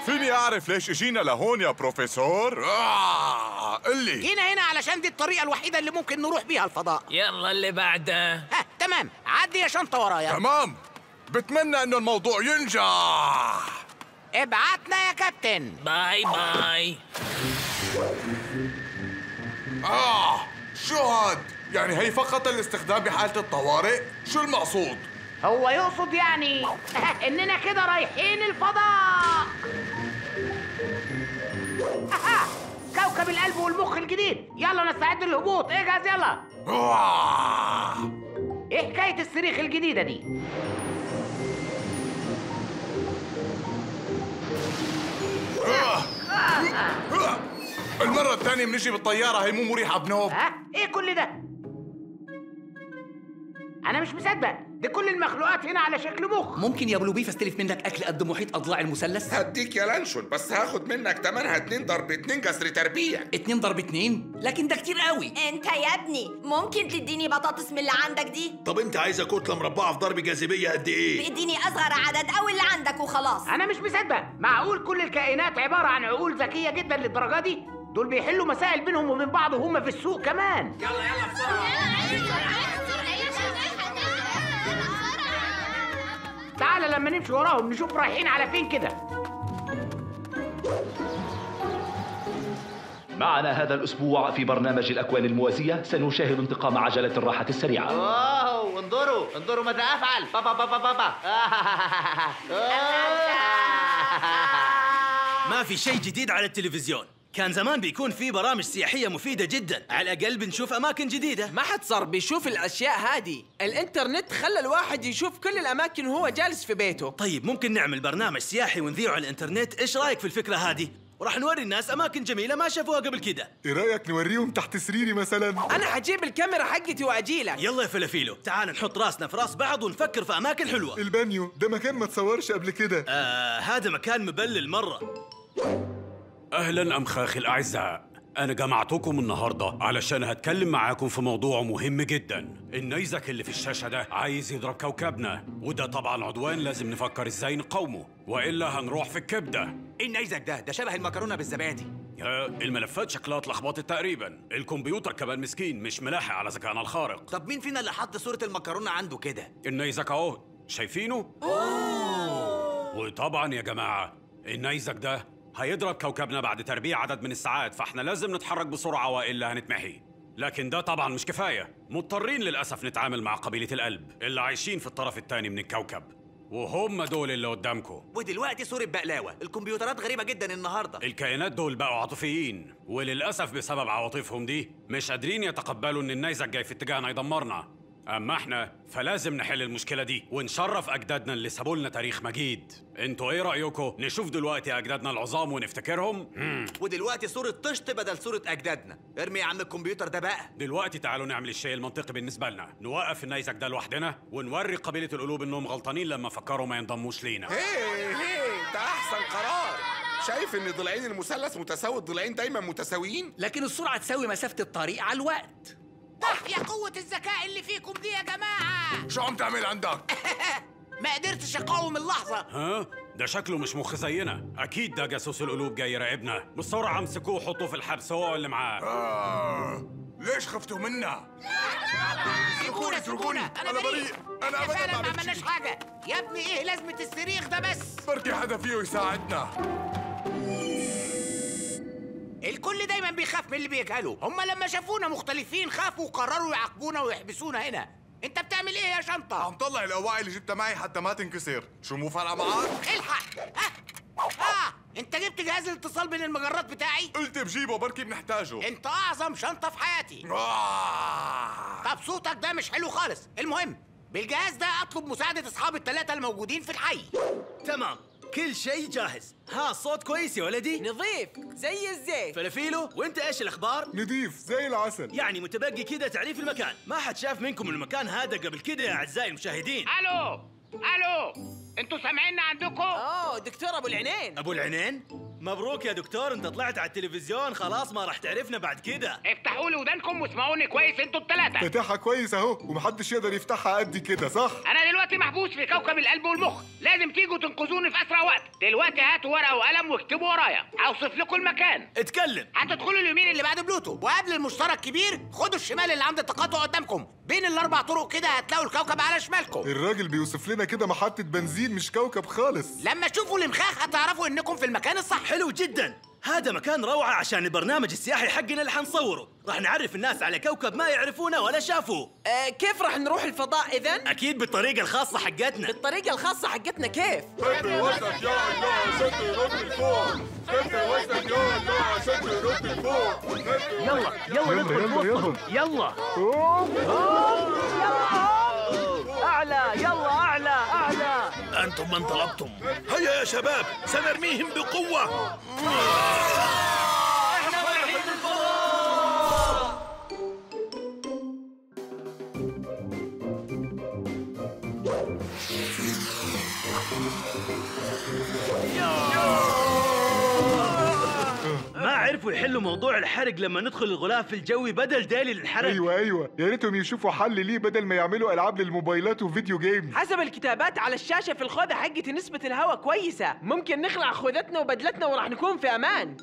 فيني اعرف ليش اجينا لهون يا بروفيسور آه قل لي جينا هنا علشان دي الطريقة الوحيدة اللي ممكن نروح بيها الفضاء يلا اللي بعده ها تمام عدي يا شنطة ورايا تمام بتمنى انه الموضوع ينجح ابعتنا يا كابتن باي باي اه شو هاد يعني هي فقط الاستخدام بحالة الطوارئ شو المقصود هو يقصد يعني اننا كده رايحين الفضاء أها، كوكب القلب والمخ الجديد يلا نستعد للهبوط اجهز يلا آه. ايه حكاية الصريخ الجديدة دي آه. آه. المرة الثانية بنجي بالطيارة هي مو مريحة بنوب ها ايه كل ده انا مش مصدق دي كل المخلوقات هنا على شكل مخ ممكن يا بلوبيف استلف منك اكل قد محيط اضلاع المثلث هديك يا لانشون بس هاخد منك تمنها اتنين ضرب اتنين كسر تربيع اتنين ضرب اتنين لكن ده كتير قوي انت يا ابني ممكن تديني بطاطس من اللي عندك دي طب انت عايزه كتله مربعه في ضرب جاذبيه قد ايه اديني اصغر عدد او اللي عندك وخلاص انا مش مصدق معقول كل الكائنات عبارة عن عقول ذكية جدا للدرجة دي دول بيحلوا مسائل بينهم وبين بعض وهم في السوق كمان يلا يلا بسرعة تعال لما نمشي وراهم نشوف رايحين على فين كده معنا هذا الأسبوع في برنامج الأكوان الموازية سنشاهد انتقام عجلة الراحة السريعة واو انظروا انظروا ماذا افعل بابا بابا بابا ما في شيء جديد على التلفزيون كان زمان بيكون في برامج سياحية مفيدة جدا على الأقل بنشوف أماكن جديدة ما حد صار بيشوف الاشياء هذه الانترنت خلى الواحد يشوف كل الاماكن وهو جالس في بيته طيب ممكن نعمل برنامج سياحي ونذيعه على الإنترنت إيش رأيك في الفكرة هذه؟ وراح نوري الناس أماكن جميلة ما شافوها قبل كده ايه رايك نوريهم تحت سريري مثلا انا حجيب الكاميرا حقتي واجيلك يلا يا فلافيلو تعال نحط راسنا في راس بعض ونفكر في أماكن حلوة البانيو ده مكان ما تصورش قبل كده آه هذا مكان مبلل مرة أهلا أمخاخي الأعزاء أنا جمعتكم النهاردة علشان هتكلم معاكم في موضوع مهم جدا النيزك اللي في الشاشة ده عايز يضرب كوكبنا وده طبعا عدوان لازم نفكر ازاي نقاومه وإلا هنروح في الكبدة ايه النيزك ده؟ ده شبه المكرونه بالزبادي يا الملفات شكلها اتلخبطت تقريبا الكمبيوتر كمان مسكين مش ملاحق على ذكائنا الخارق طب مين فينا اللي حط صوره المكرونه عنده كده؟ النيزك اهو شايفينه؟ وطبعا يا جماعة النيزك ده هيضرب كوكبنا بعد تربيع عدد من الساعات فاحنا لازم نتحرك بسرعة وإلا هنتمحي لكن ده طبعا مش كفاية مضطرين للأسف نتعامل مع قبيلة القلب اللي عايشين في الطرف التاني من الكوكب وهم دول اللي قدامكم ودلوقتي صوره بقلاوه الكمبيوترات غريبه جدا النهارده الكائنات دول بقوا عاطفيين وللأسف بسبب عواطفهم دي مش قادرين يتقبلوا إن النيزك جاي في اتجاهنا يدمرنا أما احنا فلازم نحل المشكلة دي ونشرف أجدادنا اللي سابوا لنا تاريخ مجيد انتوا ايه رأيكم نشوف دلوقتي أجدادنا العظام ونفتكرهم؟ مم. ودلوقتي صوره طشت بدل صوره اجدادنا ارمي يا عم الكمبيوتر ده بقى دلوقتي تعالوا نعمل الشيء المنطقي بالنسبة لنا نوقف النيزك ده لوحدنا ونوري قبيلة القلوب إنهم غلطانين لما فكروا ما ينضموش لينا هي هي ده احسن قرار شايف ان ضلعين المثلث متساوي الضلعين دايما متساويين لكن السرعة تساوي مسافة الطريق على الوقت يا قوة الذكاء اللي فيكم دي يا جماعة شو عم تعمل عندك؟ ما قدرتش اقاوم اللحظة ها؟ ده شكله مش مخ زينا أكيد ده جاسوس القلوب جاي يراقبنا بسرعة امسكوه وحطوه في الحبس هو اللي معاه آه. ليش خفتوا منا؟ سيبونا سيبونا أنا بريء. أنا أبداً فعلا ما ما عملت عملناش حاجة يا ابني ايه لازمة الصريخ ده بس بركي حدا فيه يساعدنا الكل دايما بيخاف من اللي بيجهله هم لما شافونا مختلفين خافوا وقرروا يعاقبونا ويحبسونا هنا انت بتعمل ايه يا شنطة عم طلع الاواعي اللي جبتها معي حتى ما تنكسر شو مو فارقه معك الحق ها اه انت جبت جهاز الاتصال بين المجرات بتاعي قلت بجيبه بركي بنحتاجه انت اعظم شنطة في حياتي آه. طب صوتك ده مش حلو خالص المهم بالجهاز ده اطلب مساعدة اصحاب الثلاثة الموجودين في الحي تمام كل شيء جاهز ها الصوت كويس يا ولدي نظيف زي الزيت فلافيلو وانت ايش الاخبار نضيف زي العسل يعني متبقي كده تعريف المكان ما حد شاف منكم المكان هذا قبل كده يا اعزائي المشاهدين الو الو انتوا سامعيننا عندكم اه دكتور ابو العينين ابو العينين مبروك يا دكتور انت طلعت على التلفزيون خلاص ما راح تعرفنا بعد كده افتحوا لي ودانكم واسمعوني كويس انتوا الثلاثه فاتحها كويس اهو ومحدش يقدر يفتحها قد كده صح انا دلوقتي محبوس في كوكب القلب والمخ لازم تيجوا تنقذوني في اسرع وقت دلوقتي هاتوا ورقه وقلم واكتبوا ورايا اوصف لكم المكان اتكلم هتدخلوا اليمين اللي بعد بلوتو وقبل المشترك كبير خدوا الشمال اللي عند التقاطع قدامكم بين الاربع طرق كده هتلاقوا الكوكب على شمالكم الراجل بيوصف لنا كده محطة بنزين مش كوكب خالص لما تشوفوا المخاخ هتعرفوا انكم في المكان الصح حلو جدا هذا مكان روعة عشان البرنامج السياحي حقنا اللي حنصوره راح نعرف الناس على كوكب ما يعرفونه ولا شافوه آه كيف راح نروح الفضاء اذا؟ أكيد بالطريقة الخاصة حقتنا بالطريقة الخاصة حقتنا كيف؟ ست وسط يا الله عشان تنط لفوق ست وسط يا الله عشان تنط لفوق يلا يلا ندخل في وسطهم يلا أعلى يلا أعلى أعلى أنتم من طلبتم هيا يا شباب سنرميهم بقوة ما عرفوا يحلوا موضوع الحرق لما ندخل الغلاف الجوي بدل دالي للحرق ايوه ايوه يا ريتهم يشوفوا حل ليه بدل ما يعملوا العاب للموبايلات وفيديو جيمز حسب الكتابات على الشاشة في الخوذة حقتي نسبة الهواء كويسة ممكن نخلع خوذتنا وبدلتنا وراح نكون في أمان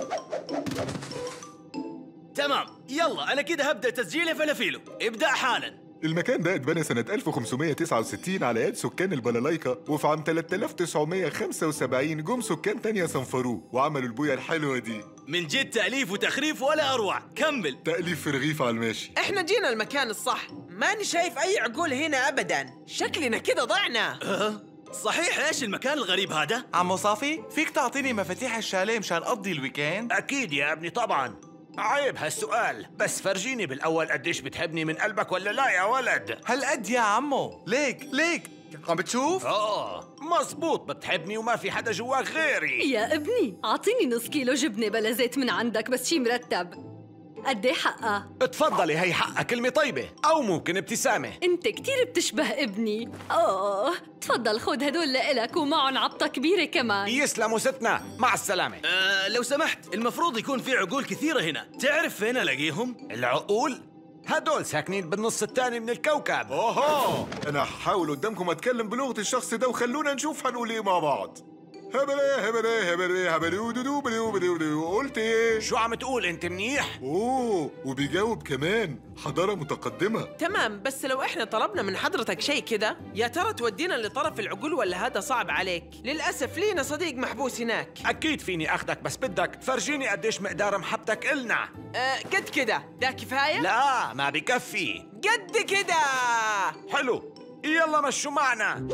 تمام يلا أنا كده هبدأ تسجيل يا فلافيلو ابدأ حالا المكان ده اتبنى سنة 1569 على يد سكان البلالايكا وفي عام 3975 جم سكان تانية صنفروه وعملوا البوية الحلوة دي من جد تأليف وتخريف ولا أروع كمل تأليف في رغيف على الماشي احنا جينا المكان الصح ماني شايف أي عقول هنا أبدا شكلنا كده ضعنا أه؟ صحيح ايش المكان الغريب هذا؟ عمو صافي فيك تعطيني مفاتيح الشاليه مشان اقضي الويكند؟ أكيد يا ابني طبعا عيب هالسؤال بس فرجيني بالأول قديش بتحبني من قلبك ولا لا يا ولد هالقد يا عمو ليك ليك عم بتشوف؟ آه مزبوط بتحبني وما في حدا جواك غيري يا ابني أعطيني نص كيلو جبنة بلا زيت من عندك بس شي مرتب قد ايه حقها؟ اتفضلي هي حقها كلمة طيبة أو ممكن ابتسامة انت كتير بتشبه ابني اوه تفضل خد هدول لإلك ومعهم عبطة كبيرة كمان يسلموا ستنا مع السلامة آه لو سمحت المفروض يكون في عقول كثيرة هنا تعرف فين ألاقيهم؟ العقول؟ هدول ساكنين بالنص الثاني من الكوكب اوهو انا هحاول قدامكم اتكلم بلغة الشخص ده وخلونا نشوف هنقول ايه مع بعض هبلة هبلة هبلة هبلة دودو بلو بلو بلو قلت ايه؟ شو عم تقول انت منيح؟ اوه وبيجاوب كمان حضارة متقدمة تمام بس لو احنا طلبنا من حضرتك شيء كده يا ترى تودينا لطرف العقول ولا هذا صعب عليك للأسف لينا صديق محبوس هناك أكيد فيني أخدك بس بدك فرجيني قديش مقدار محبتك إلنا أه قد كده ده كفاية؟ لا ما بكفي قد كده حلو يلا مشوا معنا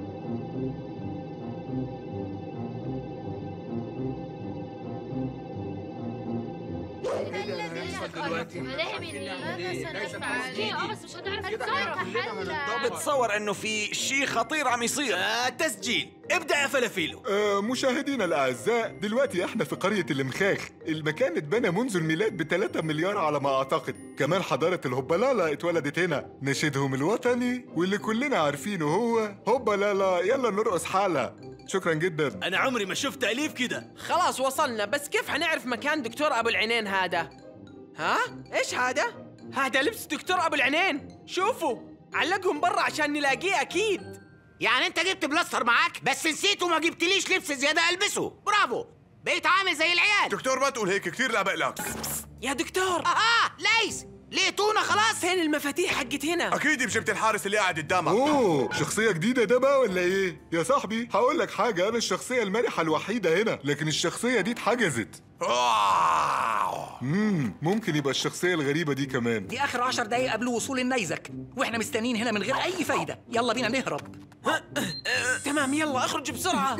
بتصور انه في شيء خطير عم يصير آه تسجيل ابدأ يا فلافيلو آه مشاهدينا الأعزاء دلوقتي احنا في قرية المخاخ المكان اتبنى منذ الميلاد ب 3 مليار على ما أعتقد كمان حضارة الهوبالالا اتولدت هنا نشيدهم الوطني واللي كلنا عارفينه هو هوبالالا يلا نرقص حالة شكرا جدا أنا عمري ما شفت تأليف كده خلاص وصلنا بس كيف حنعرف مكان دكتور أبو العينين هذا؟ ها؟ إيش هذا؟ هذا لبس دكتور أبو العينين شوفوا علقهم برا عشان نلاقيه أكيد يعني انت جبت بلاستر معاك بس نسيت وما جبتليش لبس زياده البسه برافو بقيت عامل زي العيال دكتور ما تقول هيك كثير لا لك يا دكتور اه ليس لقيتونا خلاص فين المفاتيح حقت هنا اكيد بجبت الحارس اللي قاعد قدامك اوه شخصية جديدة ده بقى ولا ايه؟ يا صاحبي هقول لك حاجة أنا الشخصية المرحة الوحيدة هنا لكن الشخصية دي اتحجزت امم ممكن يبقى الشخصية الغريبة دي كمان دي آخر عشر دقايق قبل وصول النيزك وإحنا مستنيين هنا من غير أي فايدة يلا بينا نهرب تمام يلا اخرج بسرعة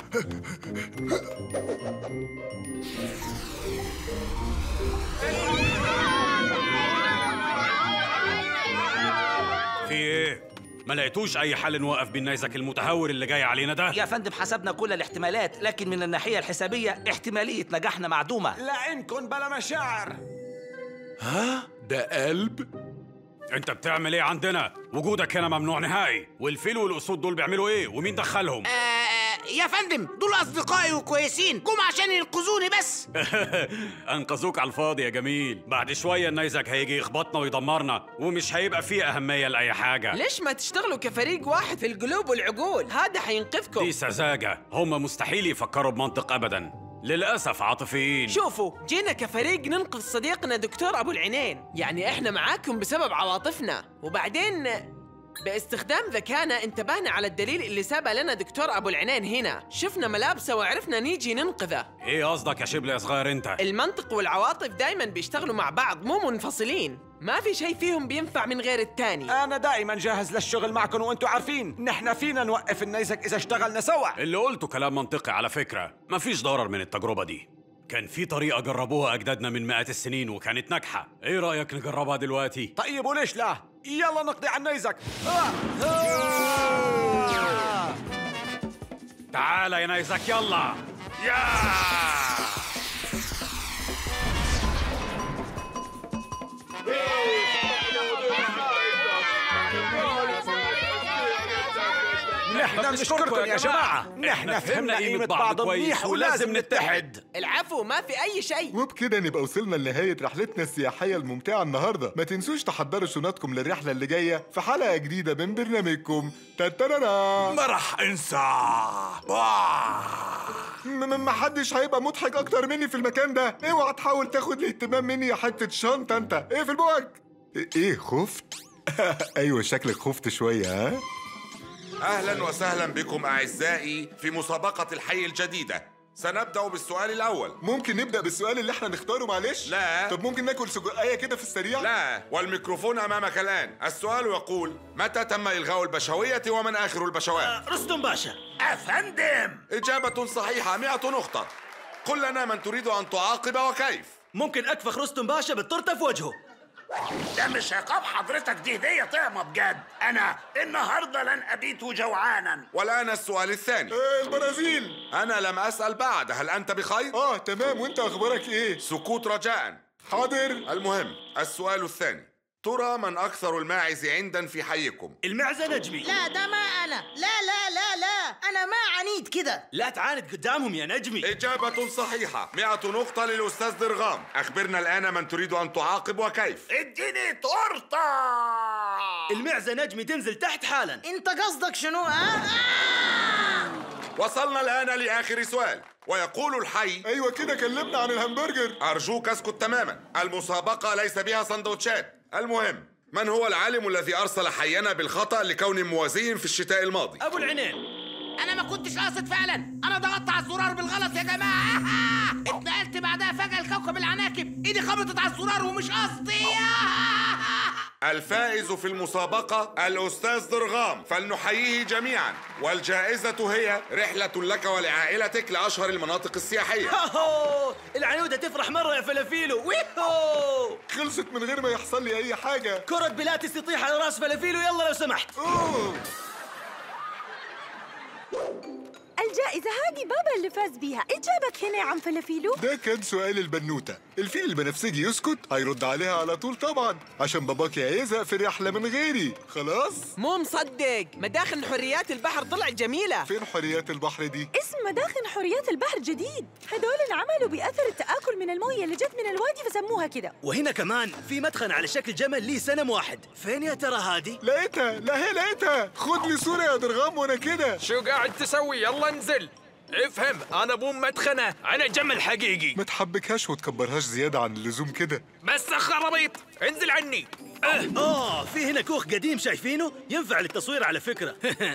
في ايه؟ ما لقيتوش اي حل نوقف بيه النيزك المتهور اللي جاي علينا ده؟ يا فندم حسبنا كل الاحتمالات لكن من الناحية الحسابية احتمالية نجاحنا معدومة لعينكن بلا مشاعر ها؟ ده قلب؟ انت بتعمل ايه عندنا؟ وجودك هنا ممنوع نهائي والفيل والاسود دول بيعملوا ايه؟ ومين دخلهم؟ آه يا فندم دول اصدقائي وكويسين جم عشان ينقذوني بس انقذوك على الفاضي يا جميل بعد شويه النيزك هيجي يخبطنا ويدمرنا ومش هيبقى فيه اهميه لاي حاجه ليش ما تشتغلوا كفريق واحد في القلوب والعقول هذا حينقذكم دي سذاجه هم مستحيل يفكروا بمنطق ابدا للاسف عاطفيين شوفوا جينا كفريق ننقذ صديقنا دكتور ابو العينين يعني احنا معاكم بسبب عواطفنا وبعدين باستخدام ذكائنا انتبهنا على الدليل اللي سابه لنا دكتور ابو العينين هنا شفنا ملابسه وعرفنا نيجي ننقذه ايه قصدك يا شبل يا صغير انت المنطق والعواطف دايما بيشتغلوا مع بعض مو منفصلين ما في شيء فيهم بينفع من غير التاني أنا دائما جاهز للشغل معكم وأنتم عارفين نحن فينا نوقف النيزك إذا اشتغلنا سوا اللي قلته كلام منطقي على فكره مفيش ضرر من التجربه دي كان في طريقه جربوها اجدادنا من مئات السنين وكانت ناجحه ايه رايك نجربها دلوقتي طيب وليش لا يلا نقضي على النيزك آه. آه. تعال يا نيزك يلا يا نحن بنشكركم يا جماعة نحن فهمنا قيمة بعض منيح ولازم نتحد العفو ما في اي شيء وبكده نبقى وصلنا لنهاية رحلتنا السياحية الممتعة النهاردة ما تنسوش تحضروا شنطكم للرحلة اللي جاية في حلقة جديدة من برنامجكم تترارا ما راح انسى ما حدش هيبقى مضحك اكتر مني في المكان ده اوعى تحاول تاخد الاهتمام مني يا حتة شنطة انت ايه في البوك ايه خفت ايوه شكلك خفت شوية ها اهلا وسهلا بكم اعزائي في مسابقه الحي الجديده سنبدا بالسؤال الاول ممكن نبدا بالسؤال اللي احنا نختاره معلش لا طب ممكن ناكل سجقايه كده في السريع لا والميكروفون امامك الان السؤال يقول متى تم الغاء البشويه ومن اخر البشوات رستم باشا افندم اجابه صحيحه 100 نقطه قل لنا من تريد ان تعاقب وكيف ممكن اكفخ رستم باشا بالتورته في وجهه ده مش عقاب حضرتك دي هدية طعمة بجد أنا النهاردة لن أبيت جوعانا والآن السؤال الثاني إيه البرازيل أنا لم أسأل بعد هل أنت بخير؟ آه تمام وأنت أخبارك إيه؟ سكوت رجاء حاضر المهم السؤال الثاني ترى من أكثر الماعز عندا في حيكم؟ المعزة نجمي لا ده ما أنا لا لا لا لا أنا ما عنيد كده لا تعاند قدامهم يا نجمي إجابة صحيحة 100 نقطة للأستاذ درغام أخبرنا الآن من تريد أن تعاقب وكيف اديني تورتة المعزة نجمي تنزل تحت حالا أنت قصدك شنو ها؟ وصلنا الآن لآخر سؤال ويقول الحي أيوة كده كلمنا عن الهمبرجر أرجوك اسكت تماما المسابقة ليس بها سندوتشات المهم من هو العالم الذي أرسل حينا بالخطأ لكون موازي في الشتاء الماضي؟ أبو العينين أنا ما كنتش قاصد فعلا أنا ضغطت على الزرار بالغلط يا جماعة اتنقلت بعدها فجأة لكوكب العناكب إيدي خبطت على الزرار ومش قصدي الفائز في المسابقة الأستاذ درغام فلنحييه جميعا والجائزة هي رحلة لك ولعائلتك لأشهر المناطق السياحية العنودة تفرح مرة يا فلافيلو ويهو خلصت من غير ما يحصل لي أي حاجة كرة بلاتس تطيح على راس فلافيلو يلا لو سمحت أوه. الجائزة هذه بابا اللي فاز بيها إجابك هنا يا عم فلافيلو ده كان سؤال البنوتة الفيل البنفسجي يسكت هيرد عليها على طول طبعا عشان باباك هيزهق في الرحلة من غيري خلاص مو مصدق مداخل حريات البحر طلعت جميلة فين حريات البحر دي اسم مداخن حريات البحر جديد هدول انعملوا بأثر التآكل من الموية اللي جت من الوادي فسموها كده وهنا كمان في مدخن على شكل جمل ليه سنم واحد فين يا ترى هادي لقيتها لا هي لقيتها خد لي صورة يا درغام وانا كده شو قاعد تسوي يلا انزل افهم انا مو مدخنه انا جمل حقيقي ما تحبكهاش وتكبرهاش زيادة عن اللزوم كده بس خرابيط انزل عني اه, آه في هنا كوخ قديم شايفينه ينفع للتصوير على فكرة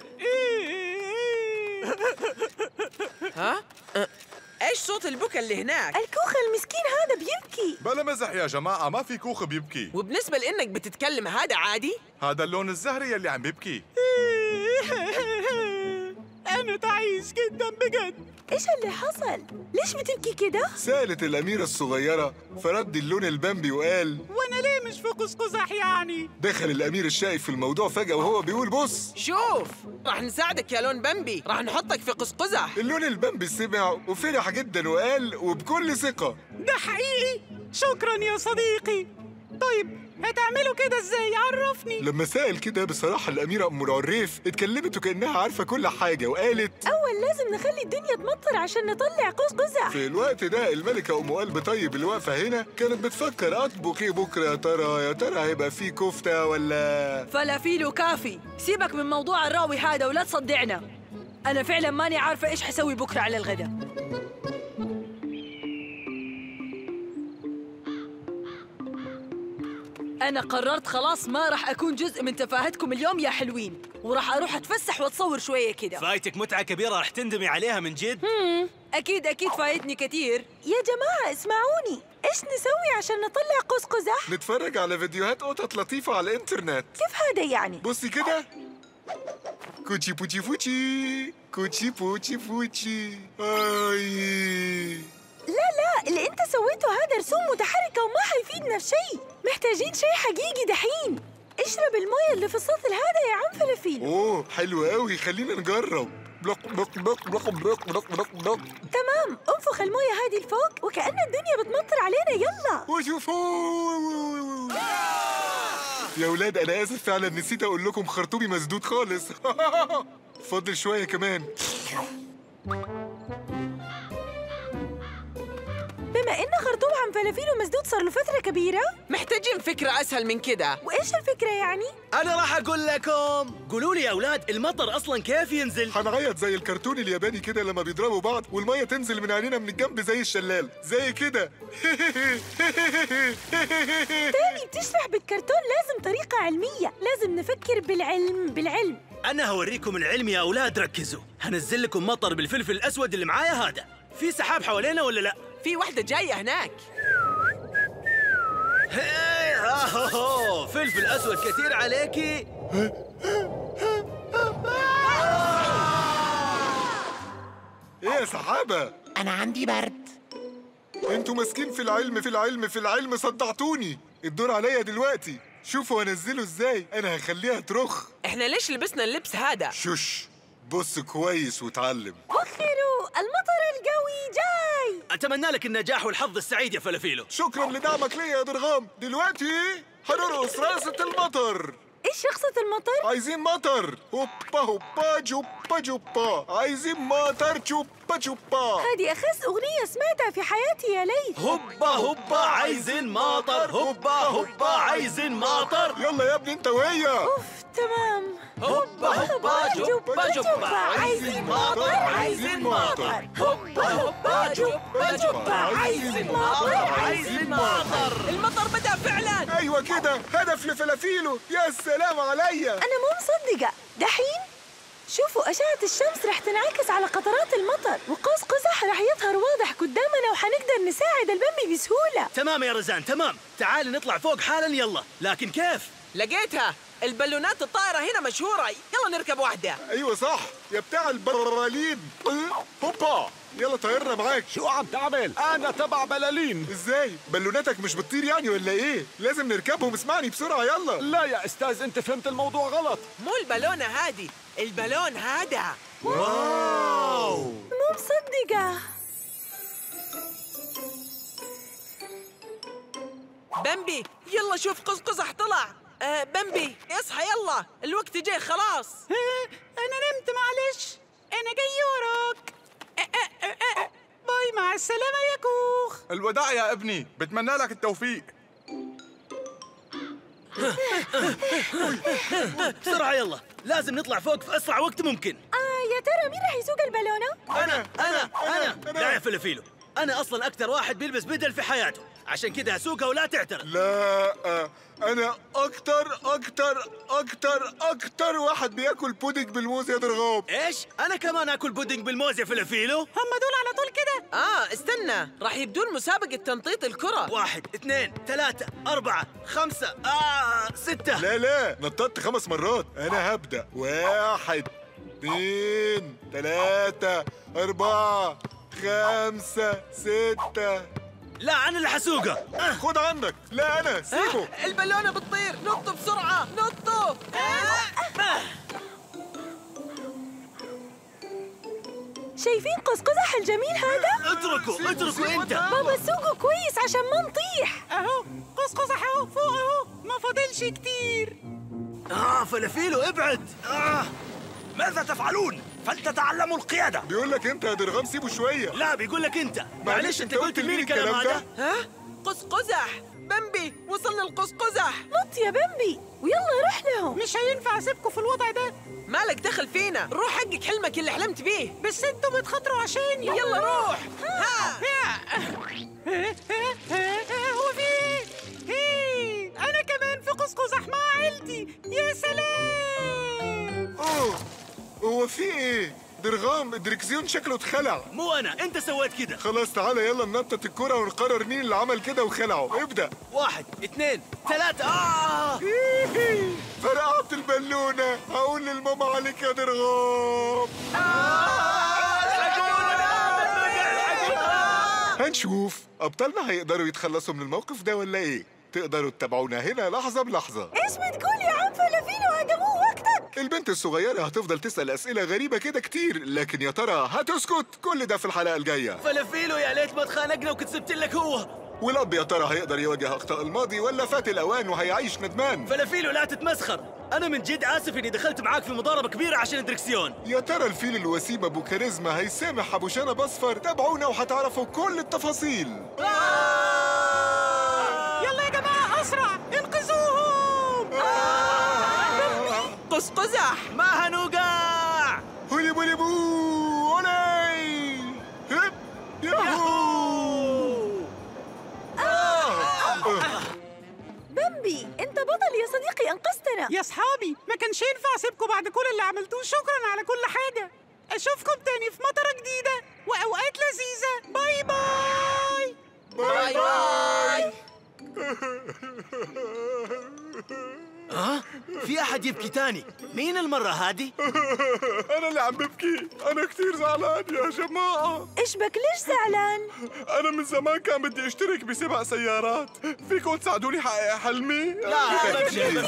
ها أه. ايش صوت البكا اللي هناك الكوخ المسكين هذا بيبكي بلا مزح يا جماعة ما في كوخ بيبكي وبالنسبة لإنك بتتكلم هذا عادي هذا اللون الزهري يلي عم بيبكي أنا تعيس جدا بجد إيش اللي حصل؟ ليش بتبكي كده؟ سألت الأميرة الصغيرة فرد اللون البامبي وقال وأنا ليه مش في قزقزح يعني؟ دخل الأمير الشايف في الموضوع فجأة وهو بيقول بص شوف راح نساعدك يا لون بامبي راح نحطك في قزقزح اللون البامبي سمع وفرح جدا وقال وبكل ثقة ده حقيقي؟ شكرا يا صديقي طيب هتعملوا كده ازاي عرفني لما سأل كده بصراحة الأميرة أم العريف اتكلمت وكأنها عارفة كل حاجة وقالت أول لازم نخلي الدنيا تمطر عشان نطلع قوس قزح في الوقت ده الملكة أم قلب طيب اللي واقفة هنا كانت بتفكر أطبخ إيه بكرة يا ترى يا ترى هيبقى فيه كفتة ولا فلافيل وكافي سيبك من موضوع الراوي هذا ولا تصدعنا أنا فعلا ماني عارفة إيش حسوي بكرة على الغداء أنا قررت خلاص ما راح أكون جزء من تفاهتكم اليوم يا حلوين وراح أروح أتفسح وأتصور شوية كده فايتك متعة كبيرة راح تندمي عليها من جد هم، أكيد أكيد فايتني كتير يا جماعة اسمعوني إيش نسوي عشان نطلع قوس قزح؟ نتفرج على فيديوهات قطط لطيفة على الإنترنت كيف هذا يعني؟ بصي كده كوتشي بوتشي فوتشي كوتشي بوتشي فوتشي اي لا لا اللي انت سويته هذا رسوم متحركة وما حيفيدنا في شيء محتاجين شيء حقيقي دحين اشرب المويه اللي في السطل هذا يا عم فلافيل اوه حلو قوي خلينا نجرب بلق بلق بلق بلق بلق بلق بلق بلق تمام انفخ المويه هذه لفوق وكأن الدنيا بتمطر علينا يلا وشوفوا يا ولاد انا اسف فعلا نسيت اقول لكم خرطومي مسدود خالص فاضل شويه كمان بما ان خرطوم عم فلافيل ومسدود صار له فترة كبيرة محتاجين فكرة أسهل من كده وايش الفكرة يعني؟ أنا راح أقول لكم قولوا لي يا أولاد المطر أصلا كيف ينزل؟ هنعيط زي الكرتون الياباني كده لما بيضربوا بعض والميه تنزل من عينينا من الجنب زي الشلال زي كده تاني بتشرح بالكرتون لازم طريقة علمية لازم نفكر بالعلم بالعلم أنا هوريكم العلم يا أولاد ركزوا هنزل لكم مطر بالفلفل الأسود اللي معايا هذا في سحاب حوالينا ولا لا؟ في واحدة جاية هناك هي ها هو هو فلفل أسود كثير عليكي ايه يا سحابه انا عندي برد انتوا ماسكين في العلم في العلم في العلم صدعتوني الدور عليا دلوقتي شوفوا انزله ازاي انا هخليها ترخ احنا ليش لبسنا اللبس هذا؟ شش بص كويس واتعلم وخروا المطر القوي جاي أتمنى لك النجاح والحظ السعيد يا فلافيلو شكرا لدعمك ليا يا درغام دلوقتي هنرقص رقصة المطر ايش رقصة المطر؟ عايزين مطر هوبا هوبا جوبا جوبا عايزين مطر جوبا جوبا هذه أخس أغنية سمعتها في حياتي يا ليث هوبا هوبا عايزين مطر هوبا هوبا عايزين مطر يلا يا ابني انت وهي اوف تمام هوبا هوبا جوبا جوبا عايزين مطر عايزين مطر هوبا هوبا جوبا جوبا عايزين مطر عايزين مطر المطر بدأ فعلا ايوه كده هدف لفلافيلو يا سلام عليا أنا مو مصدقة دحين شوفوا أشعة الشمس رح تنعكس على قطرات المطر وقوس قزح رح يظهر واضح قدامنا وحنقدر نساعد البمبي بسهولة تمام يا رزان تمام تعال نطلع فوق حالا يلا لكن كيف؟ لقيتها البالونات الطائرة هنا مشهورة يلا نركب واحدة ايوه صح يا بتاع البرالين هوبا يلا طيرنا معاك شو عم تعمل؟ أنا تبع بلالين ازاي بالوناتك مش بتطير يعني ولا ايه لازم نركبهم اسمعني بسرعه يلا لا يا أستاذ أنت فهمت الموضوع غلط مو البالونة هذه البالون هذا واو مو مصدقة بمبي يلا شوف قز قزح طلع آه بمبي اصحى يلا الوقت جاي خلاص أنا نمت معلش أنا جاي وراك باي مع السلامة يا كوخ الوداع يا ابني بتمنى لك التوفيق بسرعة يلا لازم نطلع فوق في أسرع وقت ممكن آه يا ترى مين رح يسوق البالونة؟ أنا أنا أنا لا يا فلافيلو أنا أصلا أكثر واحد بيلبس بدل في حياته عشان كده أسوقها ولا تعترض لا انا اكتر اكتر اكتر اكتر واحد بياكل بودنج بالموز يا درغام إيش؟ أنا كمان آكل بودنج بالموز يا فلافيلو هم دول على طول كده اه استنى راح يبدون مسابقة تنطيط الكرة واحد اثنين ثلاثة أربعة خمسة آه ستة لا لا نططت خمس مرات انا هبدا واحد اثنين ثلاثة أربعة خمسة ستة لا أنا اللي حسوقها خد عندك لا أنا سيبه آه البالونة بتطير نطوا بسرعة نطوا آه. شايفين قزقزح الجميل هذا؟ اتركوا اتركوا انت بابا سوقه كويس عشان ما نطيح اهو قصقص اهو فوق اهو ما فاضلش كتير اه فلافيلو ابعد آه. ماذا تفعلون؟ فلتتعلموا القيادة بيقول لك انت يا درغام سيبه شويه لا بيقول لك انت معلش انت قلت لمين الكلام هذا؟ ها قزقزح بمبي وصلنا القزقزح نط يا بمبي ويلا روح لهم مش هينفع اسيبكم في الوضع ده مالك دخل فينا روح حقق حلمك اللي حلمت بيه بس انتوا بتخاطروا عشاني يلا روح ها هو في ايه؟ ايه انا كمان في قزقزح مع عيلتي يا سلام اوه هو في ايه درغام الدركسيون شكله اتخلع مو انا انت سويت كده خلاص تعالى يلا ننطط الكرة ونقرر مين اللي عمل كده وخلعه ابدأ واحد اثنين ثلاثة آه فرقعت البالونة هقول للماما عليك يا درغام هنشوف أبطالنا هيقدروا يتخلصوا من الموقف ده ولا إيه؟ تقدروا تتابعونا هنا لحظة بلحظة ايش بتقول يا عم فلافيلو هذا مو وقتك البنت الصغيرة هتفضل تسأل أسئلة غريبة كده كتير لكن يا ترى هتسكت كل ده في الحلقة الجاية فلافيلو يا ليت ما تخانقنا وكنت سبت لك هو والأب يا ترى هيقدر يواجه أخطاء الماضي ولا فات الأوان وهيعيش ندمان فلافيلو لا تتمسخر انا من جد اسف اني دخلت معاك في مضاربه كبيره عشان الدركسيون يا ترى الفيل الوسيم أبو كاريزما هيسامح أبو شنب أصفر تابعونا وهتعرفوا كل التفاصيل يلا يا جماعة أسرع انقذوهم قزقزح ما هنوقع هولي بولي بو أولي هب ياهو بمبي انت بطل يا صديقي انقذتنا يا صحابي ما كانش ينفع اسيبكم بعد كل اللي عملتوه شكرا على كل حاجة اشوفكم تاني في مطرة جديدة واوقات لذيذة باي باي باي باي ها في احد يبكي تاني مين المره هذه انا اللي عم ببكي انا كثير زعلان يا جماعه ايش بك ليش زعلان انا من زمان كان بدي اشترك بسباق سيارات فيكم تساعدوني حقق حلمي لا أبداً.